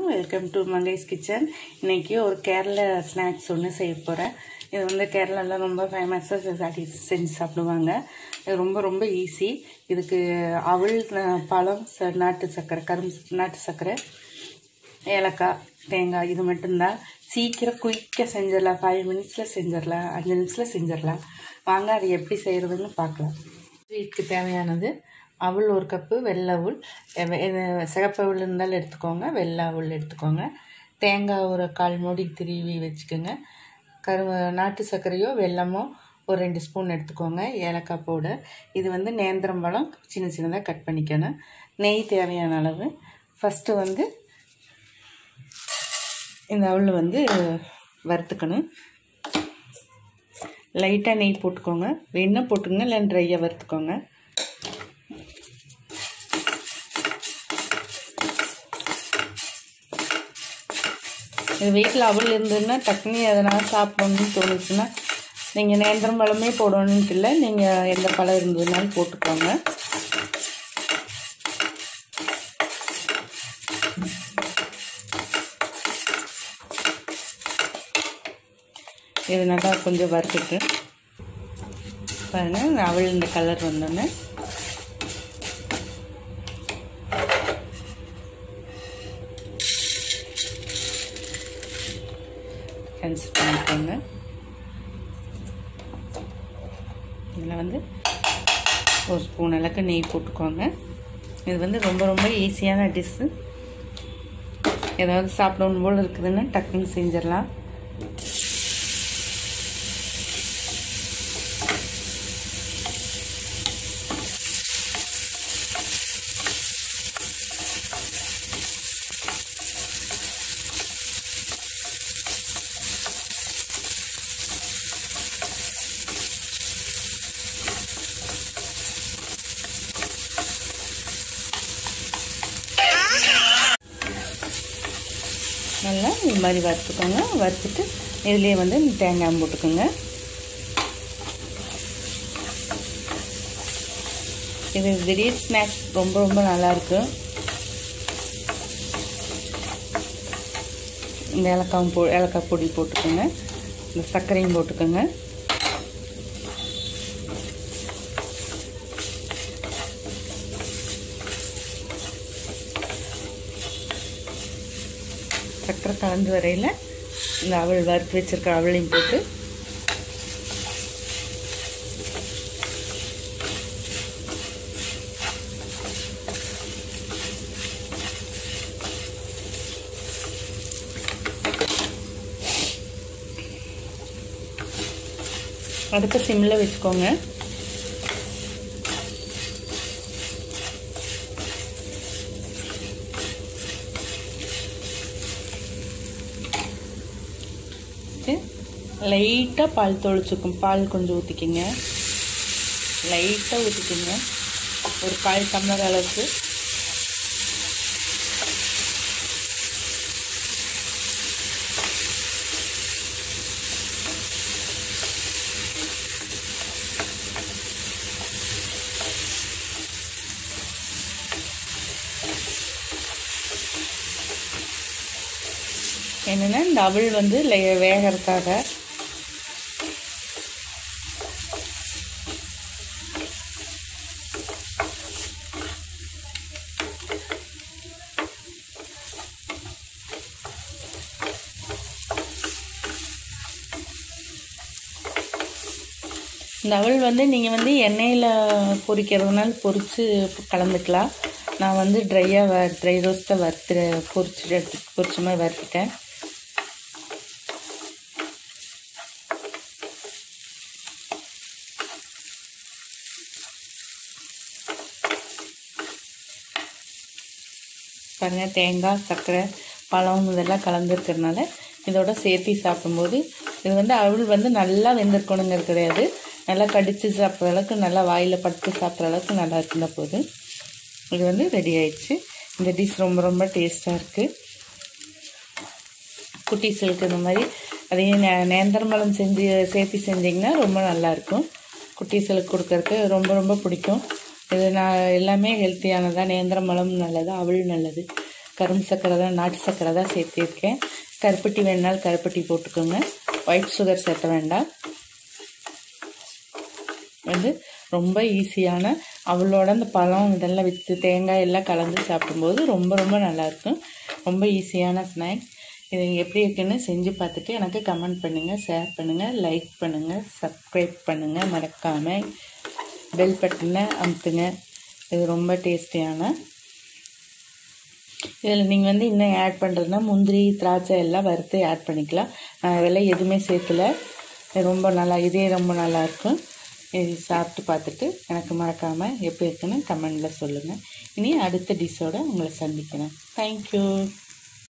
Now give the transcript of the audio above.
welcome to மங்கேஸ் kitchen இன்னைக்கு ஒரு Kerala snacks ஒன்று செய்ய போகிறேன் இது வந்து கேரளாவில் ரொம்ப ஃபேமஸாக செஞ்சு சாப்பிடுவாங்க இது ரொம்ப ரொம்ப ஈஸி இதுக்கு அவள் அஹ், பழம் ச- நாட்டு சர்க்கரை கரும்பு நாட்டு சர்க்கரை ஏலக்காய் தேங்காய் இது மட்டும்தான் சீக்கிரம் குயிக்காக செஞ்சிடலாம் ஃபைவ் மினிட்ஸில் செஞ்சிடலாம் அஞ்சு நிமிஷத்தில் செஞ்சிடலாம் வாங்க அது எப்படி செய்கிறதுன்னு பார்க்கலாம் ஸ்வீட்க்கு தேவையானது அவல் ஒரு கப்பு வெள்ளை அவல் எவ- இது சிகப்பு அவல் இருந்தாலும் எடுத்துக்கோங்க வெள்ளை அவல் எடுத்துக்கோங்க தேங்காய் ஒரு கால் மூடி திருவி வச்சுக்கோங்க கரு நாட்டு சர்க்கரையோ வெல்லமோ ஒரு ரெண்டு ஸ்பூன் எடுத்துக்கோங்க ஏலக்காய் பவுடர் இது வந்து நேந்திரம் பழம் சின்ன சின்னதாக கட் பண்ணிக்கணும் நெய் தேவையான அளவு ஃபஸ்ட்டு வந்து இந்த அவல் வந்து வறுத்துக்கணும் லைட்டாக நெய் போட்டுக்கோங்க வேணுன்னா போட்டுக்கோங்க இல்லை ட்ரையாக வறுத்துக்கோங்க இது வீட்டில் அவல் இருந்ததுன்னா டக்குனு எதனால் சாப்பிடணும்னு தோணுச்சுன்னா நீங்கள் நேந்திரம் பழமே போடணுன்ட்டு இல்லை நீங்கள் எந்த பழம் இருந்ததுனாலும் போட்டுக்கோங்க இது நல்லா கொஞ்சம் வறுத்துட்டு பாருங்கள் அவள் இந்த கலர் வந்தோன்னே கேன்சல் பண்ணிக்கோங்க இதில் வந்து ஒரு ஸ்பூன் அளவுக்கு நெய் போட்டுக்கோங்க இது வந்து ரொம்ப ரொம்ப ஈஸியான டிஷ்ஷு ஏதாவது சாப்பிடணும் போல் இருக்குதுன்னா டக்குன்னு செஞ்சிடலாம் நல்லா இது மாதிரி வறுத்துக்கோங்க வறுத்துட்டு இதுலேயே வந்து தேங்காய் போட்டுக்கோங்க இது திடீர் ஸ்நாக்ஸ் ரொம்ப ரொம்ப நல்லாயிருக்கும் இந்த ஏலக்காவும் போ ஏலக்காய் பொடி போட்டுக்கோங்க இந்த சர்க்கரையும் போட்டுக்கோங்க சர்க்கரை கலந்து வரையில் இந்த அவள் வறுத்து வச்சிருக்க அவளையும் போட்டு அடுத்த சிம்மில் வச்சுக்கோங்க லைட்டாக பால் தொளிச்சுக்கும் பால் கொஞ்சம் ஊற்றிக்கிங்க லைட்டாக ஊற்றிக்கிங்க ஒரு கால் டம்ளர் அளவுக்கு என்னென்னா இந்த அவள் வந்து லே- வேகறதுக்காக இந்த அவல் வந்து நீங்கள் வந்து எண்ணெயில் பொரிக்கிறதுனால பொரித்து கலந்துக்கலாம் நான் வந்து ட்ரையாக வ ட்ரை ரோஸ்ட்டை வறுத்து பொரிச்சு எடுத்து பொரிச்ச மாதிரி வறுத்துட்டேன் பாருங்கள் தேங்காய் சர்க்கரை பழம் இதெல்லாம் கலந்துருக்கிறதுனால இதோட சேர்த்து சாப்பிடும்போது இது வந்து அவள் வந்து நல்லா வெந்திருக்கணுங்கிறது கிடையாது நல்லா கடித்து சாப்பிட்ற அளவுக்கு நல்லா வாயில் படுத்து சாப்பிட்ற அளவுக்கு நல்லா இருந்தால் போதும் இது வந்து ரெடி ஆயிடுச்சு இந்த டிஷ் ரொம்ப ரொம்ப டேஸ்ட்டாக இருக்குது குட்டீஸ்களுக்கு இந்த மாதிரி அதையும் நே நேந்திரம்பழம் செஞ்சு சேர்த்து செஞ்சிங்கன்னா ரொம்ப நல்லாயிருக்கும் குட்டீஸ்களுக்கு கொடுக்கறதுக்கு ரொம்ப ரொம்ப பிடிக்கும் இது நான் எல்லாமே ஹெல்த்தியானதாக நேந்திரம்பழம் நல்லது அவள் நல்லது கரும்பு சர்க்கரை தான் நாட்டு சர்க்கரை தான் சேர்த்திருக்கேன் கருப்பட்டி வேணாலும் கருப்பட்டி போட்டுக்கோங்க ஒயிட் சுகர் சேர்த்த வேண்டாம் வந்து ரொம்ப ஈஸியான அவளோட அந்த பழம் இதெல்லாம் விற்று தேங்காய் எல்லாம் கலந்து சாப்பிடும்போது ரொம்ப ரொம்ப நல்லாயிருக்கும் ரொம்ப ஈஸியான ஸ்நாக்ஸ் இது எப்படி இருக்குன்னு செஞ்சு பார்த்துட்டு எனக்கு கமெண்ட் பண்ணுங்கள் ஷேர் பண்ணுங்கள் லைக் பண்ணுங்கள் சப்ஸ்கிரைப் பண்ணுங்கள் மறக்காமல் பெல் பட்டனை அமுத்துங்க இது ரொம்ப டேஸ்டியான இதில் நீங்கள் வந்து இன்னும் ஆட் பண்ணுறதுனா முந்திரி திராட்சை எல்லாம் வறுத்து ஆட் பண்ணிக்கலாம் நான் இதெல்லாம் எதுவுமே சேர்க்கல இது ரொம்ப நல்லா இதே ரொம்ப நல்லாயிருக்கும் இது சாப்பிட்டு பார்த்துட்டு எனக்கு மறக்காமல் எப்படி இருக்குன்னு கமெண்டில் சொல்லுங்கள் இனி அடுத்த டிஷ்ஷோடு உங்களை சந்திக்கிறேன் தேங்க்யூ